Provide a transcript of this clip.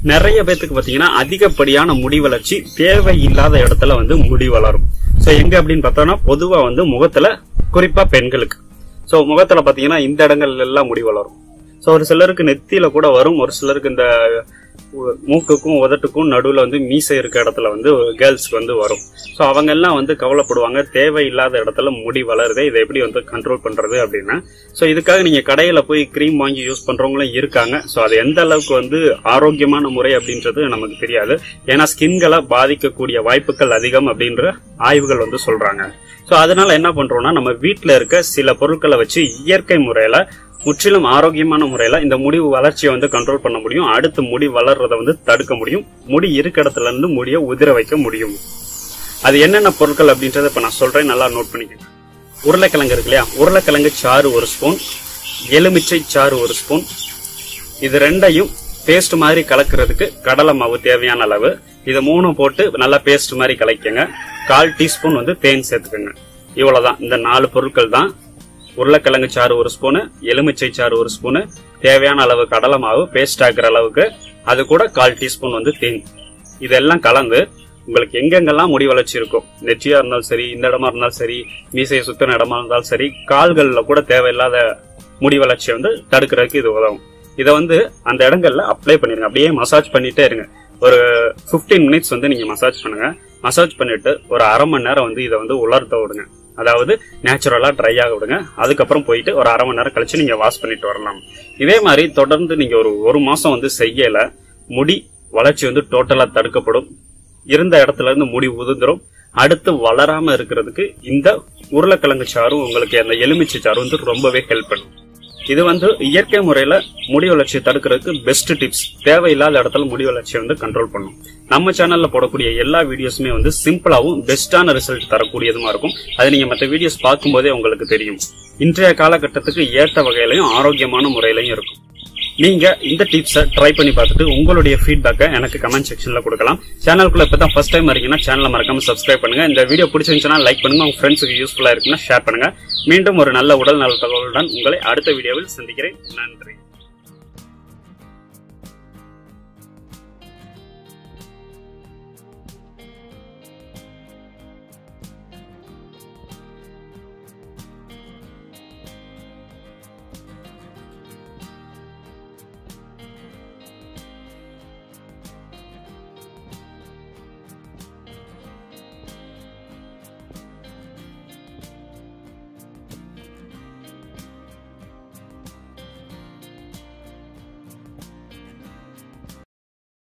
நிறைய பேத்துக்கு பாத்தீங்கன்னா அதிகப்படியான முடி வளர்ச்சி தேவையில்லாத இடத்துல வந்து முடி வளரும் சோ எங்க அப்படின்னு பார்த்தோம்னா பொதுவா வந்து முகத்துல குறிப்பா பெண்களுக்கு சோ முகத்துல பாத்தீங்கன்னா இந்த இடங்கள்ல எல்லாம் முடி வளரும் சோ ஒரு சிலருக்கு நெத்தியில கூட வரும் ஒரு சிலருக்கு இந்த உ- மூக்குக்கும் உதட்டுக்கும் நடுவுல வந்து மீசை இருக்க இடத்துல வந்து கேர்ள்ஸ்க்கு வந்து வரும் சோ அவங்க எல்லாம் வந்து கவலைப்படுவாங்க தேவையில்லாத இடத்துல முடி வளருது இதை எப்படி வந்து கண்ட்ரோல் பண்றது அப்படின்னா சோ இதுக்காக நீங்க கடையில போய் க்ரீம் வாங்கி யூஸ் பண்றவங்களும் இருக்காங்க சோ அது எந்த அளவுக்கு வந்து ஆரோக்கியமான முறை அப்படின்றது நமக்கு தெரியாது ஏன்னா ஸ்கின்களை பாதிக்கக்கூடிய வாய்ப்புகள் அதிகம் அப்படின்ற ஆய்வுகள் வந்து சொல்றாங்க சோ அதனால என்ன பண்றோம்னா நம்ம வீட்ல இருக்க சில பொருட்களை வச்சு இயற்கை முறையில முற்றிலும் ஆரோக்கியமான முறையில இந்த முடி வளர்ச்சியை வந்து கண்ட்ரோல் பண்ண முடியும் அடுத்து முடி வளர்றதை வந்து தடுக்க முடியும் முடி இருக்க இடத்துல இருந்து முடிய உதிர வைக்க முடியும் அது என்னென்ன பொருட்கள் அப்படின்றத இப்ப நான் சொல்றேன் நல்லா நோட் பண்ணிக்கங்க உருளைக்கிழங்கு இருக்கு இல்லையா உருளைக்கிழங்கு சாறு ஒரு ஸ்பூன் எலுமிச்சை சாறு ஒரு ஸ்பூன் இது ரெண்டையும் பேஸ்ட் மாதிரி கலக்கிறதுக்கு கடலை மாவு தேவையான அளவு இது மூணும் போட்டு நல்லா பேஸ்ட் மாதிரி கலக்கிங்க கால் டீஸ்பூன் வந்து தேன் சேர்த்துக்கோங்க இவ்வளவுதான் இந்த நாலு பொருட்கள் தான் உருளைக்கிழங்கு சாறு ஒரு ஸ்பூனு எலுமிச்சை சாறு ஒரு ஸ்பூனு தேவையான அளவு கடலை மாவு பேஸ்ட் ஆக்குற அளவுக்கு அது கூட கால் டீஸ்பூன் வந்து தேன் இதெல்லாம் கலந்து உங்களுக்கு எங்கெங்கெல்லாம் முடி வளர்ச்சி இருக்கும் நெற்றியா இருந்தாலும் சரி இந்த இடமா இருந்தாலும் சரி மீசையை சுத்தின இடமா இருந்தாலும் சரி கால்கள்ல கூட தேவையில்லாத முடி வளர்ச்சியை வந்து தடுக்கிறதுக்கு இது உதவும் இதை வந்து அந்த இடங்கள்ல அப்ளை பண்ணிருங்க அப்படியே மசாஜ் பண்ணிட்டே இருங்க ஒரு 15 மினிட்ஸ் வந்து நீங்க மசாஜ் பண்ணுங்க மசாஜ் பண்ணிட்டு ஒரு அரை மணி நேரம் வந்து இதை வந்து உலர்த்த விடுங்க அதாவது நேச்சுரலா ட்ரை ஆக விடுங்க அதுக்கப்புறம் போயிட்டு ஒரு அரை மணி நேரம் கழிச்சு நீங்க வாஷ் பண்ணிட்டு வரலாம் இதே மாதிரி தொடர்ந்து நீங்க ஒரு ஒரு மாசம் வந்து செய்யல முடி வளர்ச்சி வந்து டோட்டலா தடுக்கப்படும் இருந்த இடத்துல இருந்து முடி உதிர்ந்துரும் அடுத்து வளராம இருக்கிறதுக்கு இந்த உருளைக்கிழங்கு சாறும் உங்களுக்கு அந்த எலுமிச்சை சாறும் வந்து ரொம்பவே ஹெல்ப் பண்ணும் இது வந்து இயற்கை முறையில முடி வளர்ச்சியை தடுக்கிறதுக்கு பெஸ்ட் டிப்ஸ் தேவையில்லாத இடத்துல முடி வளர்ச்சியை வந்து கண்ட்ரோல் பண்ணும் நம்ம சேனல்ல போடக்கூடிய எல்லா வீடியோஸுமே வந்து சிம்பிளாவும் பெஸ்டான ரிசல்ட் தரக்கூடியதுமா இருக்கும் அது நீங்க மற்ற வீடியோஸ் பார்க்கும்போதே உங்களுக்கு தெரியும் இன்றைய காலகட்டத்துக்கு ஏற்ற வகையிலையும் ஆரோக்கியமான முறையிலையும் இருக்கும் நீங்க இந்த டிப்ஸை ட்ரை பண்ணி பார்த்துட்டு உங்களுடைய ஃபீட்பேக்கை எனக்கு கமெண்ட் செக்ஷன்ல கொடுக்கலாம் சேனலுக்குள்ள இப்பதான் ஃபர்ஸ்ட் டைம் வரீங்கன்னா சேனலை மறக்காம சப்ஸ்கிரைப் பண்ணுங்க இந்த வீடியோ பிடிச்சிருந்துச்சுன்னா லைக் பண்ணுங்க உங்க ஃப்ரெண்ட்ஸுக்கு யூஸ்ஃபுல்லா இருக்குன்னா ஷேர் பண்ணுங்க மீண்டும் ஒரு நல்ல உடல் நல தகவலுடன் உங்களை அடுத்த வீடியோவில் சந்திக்கிறேன் நன்றி